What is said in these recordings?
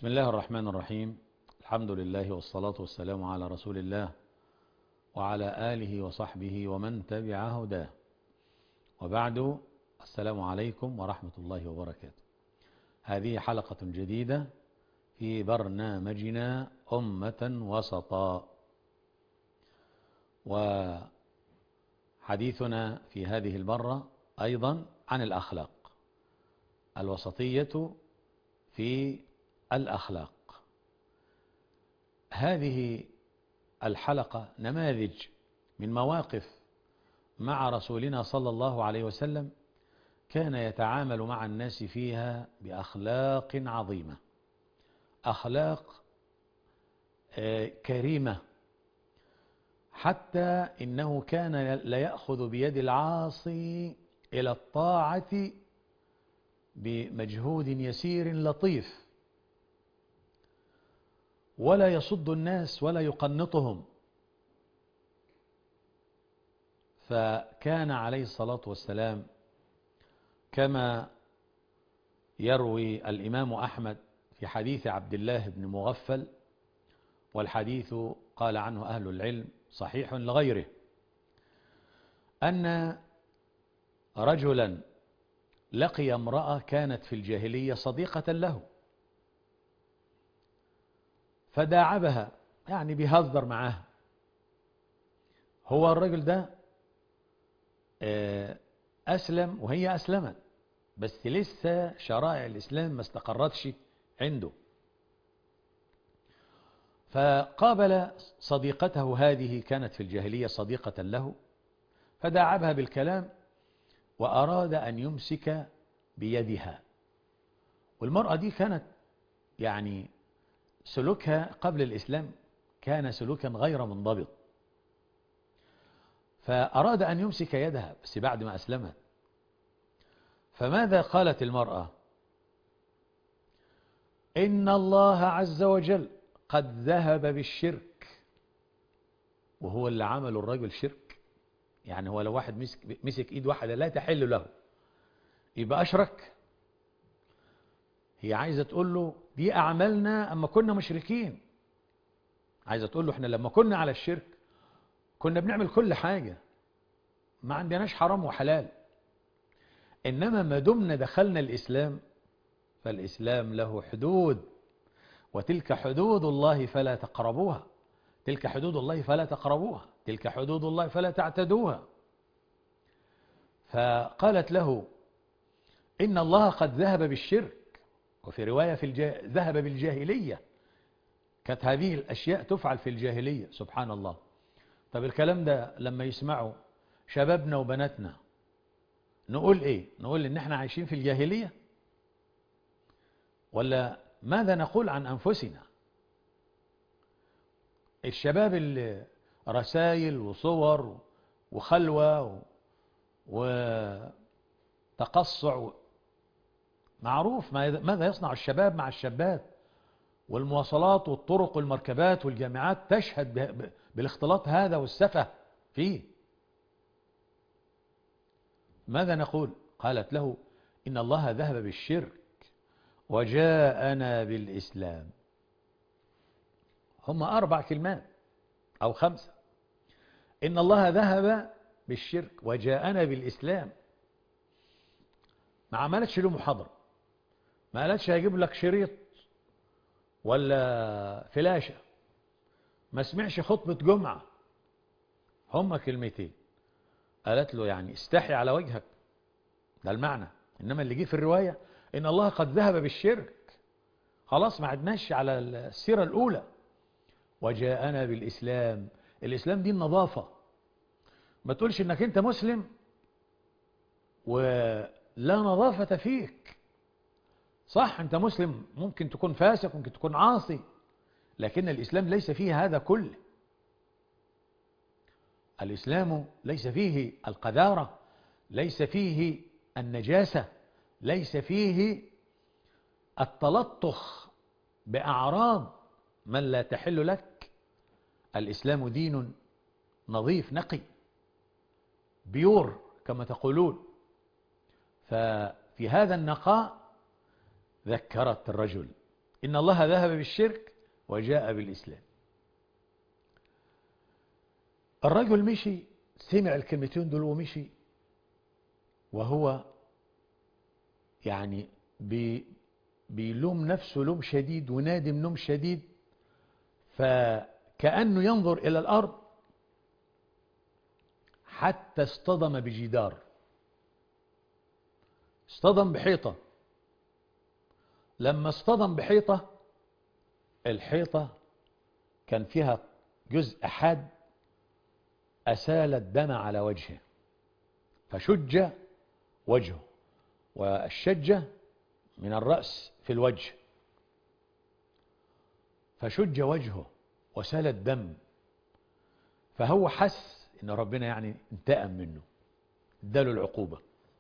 بسم الله الرحمن الرحيم الحمد لله والصلاة والسلام على رسول الله وعلى آله وصحبه ومن تبع هداه وبعد السلام عليكم ورحمة الله وبركاته هذه حلقة جديدة في برنامجنا أمة وسطا وحديثنا في هذه المرة أيضا عن الأخلاق الوسطية في الأخلاق هذه الحلقة نماذج من مواقف مع رسولنا صلى الله عليه وسلم كان يتعامل مع الناس فيها بأخلاق عظيمة أخلاق كريمة حتى إنه كان ليأخذ بيد العاصي إلى الطاعة بمجهود يسير لطيف ولا يصد الناس ولا يقنطهم فكان عليه الصلاة والسلام كما يروي الإمام أحمد في حديث عبد الله بن مغفل والحديث قال عنه أهل العلم صحيح لغيره أن رجلا لقي امرأة كانت في الجاهلية صديقة له فداعبها يعني بيهزر معاها هو الرجل ده أسلم وهي أسلمت بس لسه شرائع الإسلام ما استقرتش عنده فقابل صديقته هذه كانت في الجاهلية صديقة له فداعبها بالكلام وأراد أن يمسك بيدها والمرأة دي كانت يعني سلوكها قبل الإسلام كان سلوكا غير منضبط فأراد أن يمسك يدها بس بعد ما أسلمت فماذا قالت المرأة إن الله عز وجل قد ذهب بالشرك وهو اللي عمل الرجل شرك يعني هو لو واحد مسك, مسك ايد واحدة لا تحل له يبقى أشرك هي عايزة تقول له دي أعمالنا أما كنا مشركين عايزة تقول له احنا لما كنا على الشرك كنا بنعمل كل حاجة ما عندناش حرام وحلال إنما ما دمنا دخلنا الإسلام فالإسلام له حدود وتلك حدود الله فلا تقربوها تلك حدود الله فلا تقربوها تلك حدود الله فلا تعتدوها فقالت له إن الله قد ذهب بالشرك وفي رواية في الجا... ذهب بالجاهلية كانت هذه الأشياء تفعل في الجاهلية سبحان الله طب الكلام ده لما يسمعوا شبابنا وبناتنا نقول ايه نقول ان احنا عايشين في الجاهلية ولا ماذا نقول عن أنفسنا الشباب اللي رسائل وصور وخلوة وتقصع معروف ماذا يصنع الشباب مع الشابات والمواصلات والطرق والمركبات والجامعات تشهد بالاختلاط هذا والسفة فيه ماذا نقول قالت له إن الله ذهب بالشرك وجاءنا بالإسلام هم أربع كلمات أو خمسة إن الله ذهب بالشرك وجاءنا بالإسلام ما عملتش له محاضرة ما قالتش هيجيب لك شريط ولا فلاشة ما سمعش خطبة جمعة هما كلمتين قالت له يعني استحي على وجهك ده المعنى إنما اللي جه في الرواية إن الله قد ذهب بالشرك خلاص ما عدناش على السيرة الأولى وجاءنا بالإسلام الإسلام دي النظافة ما تقولش إنك أنت مسلم ولا نظافة فيك صح أنت مسلم ممكن تكون فاسق ممكن تكون عاصي لكن الإسلام ليس فيه هذا كله الإسلام ليس فيه القذارة ليس فيه النجاسة ليس فيه التلطخ بأعراض من لا تحل لك الإسلام دين نظيف نقي بيور كما تقولون ففي هذا النقاء ذكرت الرجل إن الله ذهب بالشرك وجاء بالإسلام الرجل مشي سمع الكلمتين دول ومشي وهو يعني بي بيلوم نفسه لوم شديد ونادم لوم شديد فكأنه ينظر إلى الأرض حتى اصطدم بجدار اصطدم بحيطة لما اصطدم بحيطة الحيطة كان فيها جزء حاد أسال الدم على وجهه فشج وجهه والشجة من الرأس في الوجه فشج وجهه وسال الدم فهو حس ان ربنا يعني انتقم منه اداله العقوبة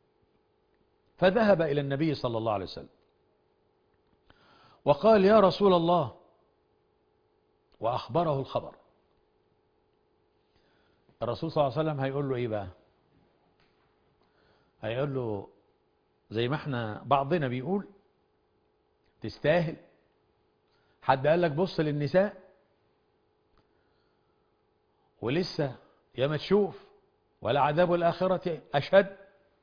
فذهب إلى النبي صلى الله عليه وسلم وقال يا رسول الله وأخبره الخبر الرسول صلى الله عليه وسلم هيقول له إيه بقى هيقول له زي ما احنا بعضنا بيقول تستاهل حد قال لك بص للنساء ولسه يا ما تشوف ولا عذاب الآخرة أشد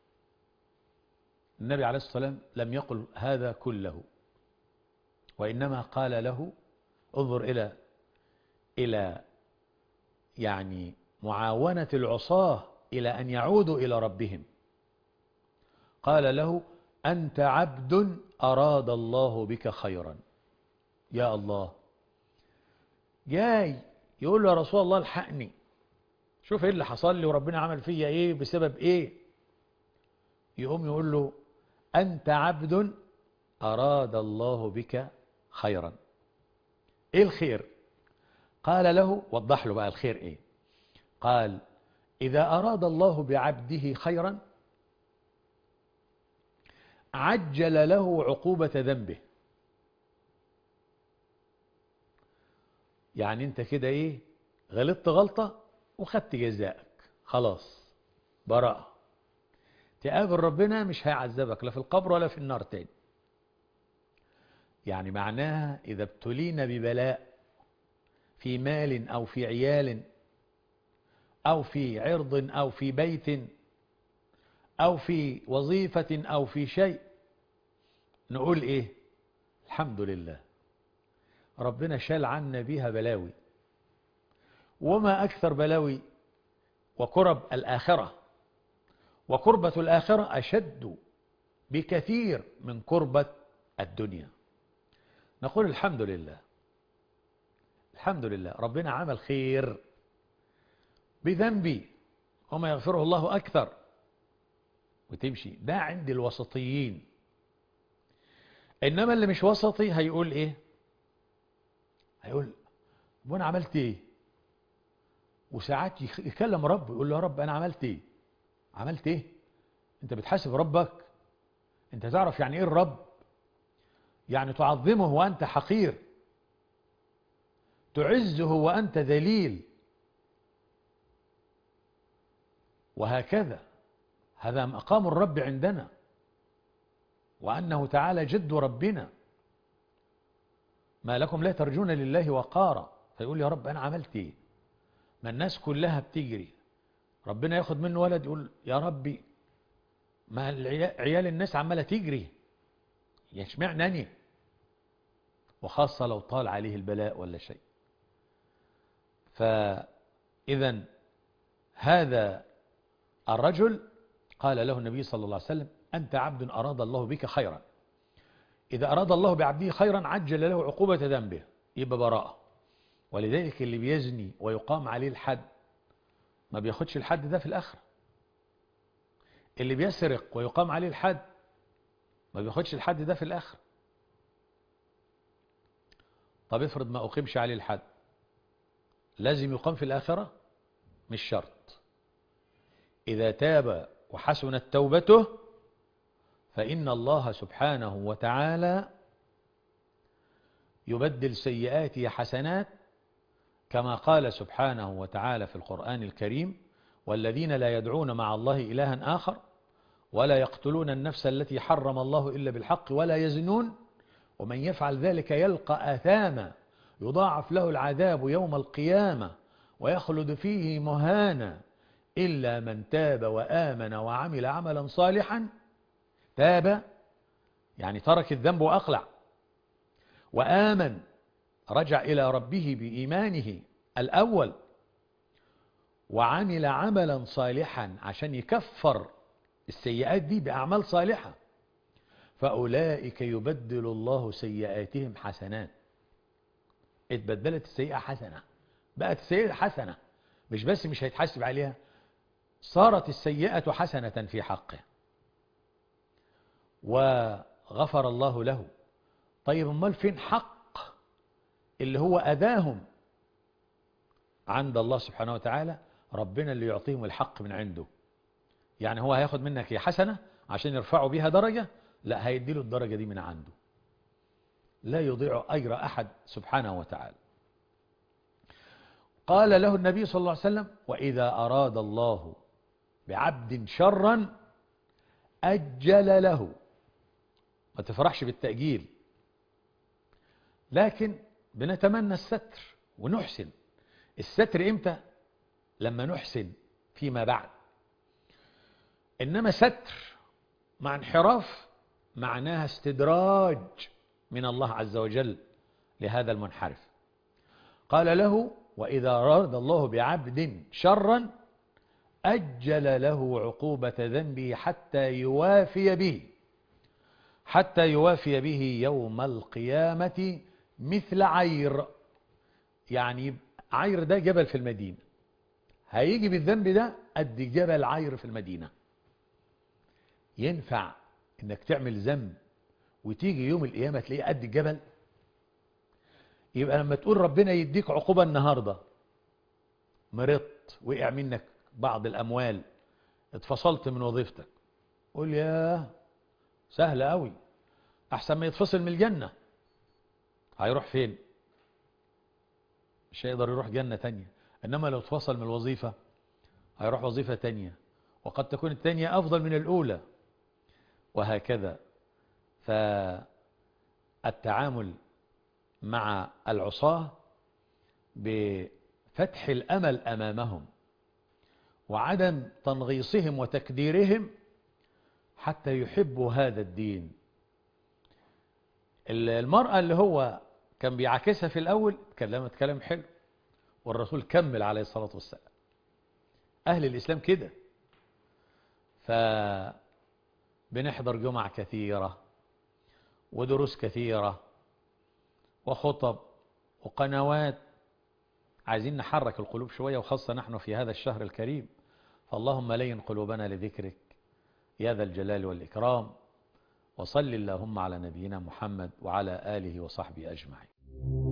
النبي عليه الصلاة والسلام لم يقل هذا كله وإنما قال له انظر إلى إلى يعني معاونة العصاة إلى أن يعودوا إلى ربهم قال له أنت عبد أراد الله بك خيرا يا الله جاي يقول له يا رسول الله الحقني شوف ايه اللي حصل لي وربنا عمل فيا ايه بسبب ايه يقوم يقول له أنت عبد أراد الله بك خيرا ايه الخير قال له وضح له بقى الخير ايه قال إذا أراد الله بعبده خيرا عجل له عقوبة ذنبه يعني انت كده ايه غلطت غلطة وخدت جزائك خلاص براءة تقابل ربنا مش هيعذبك لا في القبر ولا في النار تاني يعني معناها إذا ابتلينا ببلاء في مال أو في عيال أو في عرض أو في بيت أو في وظيفة أو في شيء نقول إيه الحمد لله ربنا شال عنا بيها بلاوي وما أكثر بلاوي وكرب الآخرة وكربة الآخرة أشد بكثير من كربة الدنيا نقول الحمد لله الحمد لله ربنا عمل خير بذنبي وما يغفره الله أكثر وتمشي ده عند الوسطيين إنما اللي مش وسطي هيقول إيه هيقول وانا عملت ايه وساعات يكلم رب يقول له يا رب انا عملت ايه عملت ايه انت بتحاسب ربك انت تعرف يعني ايه الرب يعني تعظمه وانت حقير تعزه وانت ذليل وهكذا هذا مقام الرب عندنا وأنه تعالى جد ربنا ما لكم لا ترجون لله وقارا فيقول يا رب أنا عملت إيه ما الناس كلها بتجري ربنا ياخد منه ولد يقول يا ربي ما عيال الناس عمالة تجري يشمعنا أنا وخاصة لو طال عليه البلاء ولا شيء فإذا هذا الرجل قال له النبي صلى الله عليه وسلم أنت عبد أراد الله بك خيرا إذا أراد الله بعبده خيرا عجل له عقوبة ذنبه يبقى براءة ولذلك اللي بيزني ويقام عليه الحد ما بياخدش الحد ده في الآخرة اللي بيسرق ويقام عليه الحد ما بياخدش الحد ده في الآخرة طب افرض ما أقيمش عليه الحد لازم يقام في الآخرة مش شرط إذا تاب وحسنت توبته فإن الله سبحانه وتعالى يبدل سيئاته حسنات كما قال سبحانه وتعالى في القرآن الكريم والذين لا يدعون مع الله إلها آخر ولا يقتلون النفس التي حرم الله إلا بالحق ولا يزنون ومن يفعل ذلك يلقى آثاما يضاعف له العذاب يوم القيامة ويخلد فيه مهانا إلا من تاب وآمن وعمل عملا صالحا تاب يعني ترك الذنب وأقلع وآمن رجع إلى ربه بإيمانه الأول وعمل عملا صالحا عشان يكفر السيئات دي بأعمال صالحة فأولئك يبدل الله سيئاتهم حسنات اتبدلت السيئة حسنة بقت السيئة حسنة مش بس مش هيتحاسب عليها صارت السيئة حسنة في حقه وغفر الله له طيب امال فين حق اللي هو أداهم عند الله سبحانه وتعالى ربنا اللي يعطيهم الحق من عنده يعني هو هياخد منك يا حسنة عشان يرفعوا بيها درجة لا هيديله الدرجة دي من عنده لا يضيع أجر أحد سبحانه وتعالى قال له النبي صلى الله عليه وسلم وإذا أراد الله بعبد شرا أجل له ما تفرحش بالتأجيل لكن بنتمنى الستر ونحسن الستر امتى لما نحسن فيما بعد إنما ستر مع انحراف معناها استدراج من الله عز وجل لهذا المنحرف قال له وإذا أراد الله بعبد شرا أجل له عقوبة ذنبه حتى يوافي به حتى يوافي به يوم القيامة مثل عير يعني عير ده جبل في المدينة هيجي بالذنب ده قد جبل عير في المدينة ينفع انك تعمل ذنب وتيجي يوم القيامة تلاقيه قد الجبل يبقى لما تقول ربنا يديك عقوبة النهاردة مرضت وقع منك بعض الأموال اتفصلت من وظيفتك قول يا سهل قوي أحسن ما يتفصل من الجنة هيروح فين مش هيقدر يروح جنة تانية إنما لو اتفصل من الوظيفة هيروح وظيفة تانية وقد تكون التانية أفضل من الأولى وهكذا فالتعامل مع العصاة بفتح الأمل أمامهم وعدم تنغيصهم وتكديرهم حتى يحبوا هذا الدين المرأة اللي هو كان بيعاكسها في الأول كلمت كلام حلو والرسول كمل عليه الصلاة والسلام أهل الإسلام كده فبنحضر جمع كثيرة ودروس كثيرة وخطب وقنوات عايزين نحرك القلوب شوية وخاصة نحن في هذا الشهر الكريم فاللهم لين قلوبنا لذكرك يا ذا الجلال والإكرام وصل اللهم على نبينا محمد وعلى آله وصحبه أجمعين